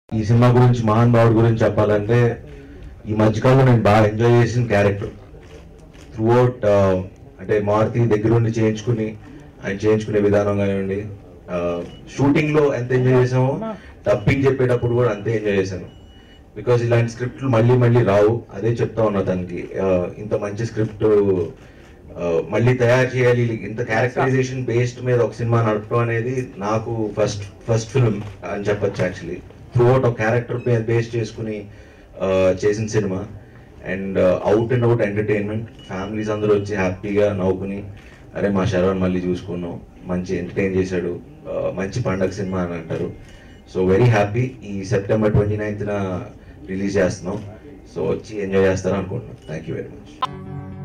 ఈ సినిమా గురించి మహాన్ భావుడు గురించి చెప్పాలంటే ఈ మధ్యకాలంలో నేను బాగా ఎంజాయ్ చేసిన క్యారెక్టర్ త్రూ అవుట్ అంటే మారుతి దగ్గరుండి చేయించుకుని ఆయన చేయించుకునే విధానం కానివ్వండి షూటింగ్ లో ఎంత ఎంజాయ్ చేసామో డబ్బింగ్ చెప్పేటప్పుడు కూడా అంతే ఎంజాయ్ చేశాను బికాజ్ ఇలాంటి స్క్రిప్ట్లు మళ్ళీ మళ్ళీ రావు అదే చెప్తా ఉన్నా దానికి ఇంత మంచి స్క్రిప్ట్ మళ్ళీ తయారు చేయాలి ఇంత క్యారెక్టరైజేషన్ బేస్డ్ మీద ఒక సినిమా నడపడం అనేది నాకు ఫస్ట్ ఫస్ట్ ఫిల్మ్ అని చెప్పొచ్చు యాక్చువల్లీ త్రూ అవుట్ ఒక క్యారెక్టర్ బేస్ చేసుకుని ఆ, చేసిన సినిమా and out and out entertainment families అందరూ వచ్చి హ్యాపీగా నవ్వుకుని అరే మా శరవణ్ మళ్ళీ చూసుకున్నాం మంచి ఎంటర్టైన్ చేశాడు ఆ, మంచి పండగ సినిమా అని అంటారు సో వెరీ హ్యాపీ ఈ సెప్టెంబర్ ట్వంటీ నైన్త్న రిలీజ్ చేస్తున్నాం సో వచ్చి ఎంజాయ్ చేస్తారు అనుకుంటున్నాం థ్యాంక్ యూ వెరీ మచ్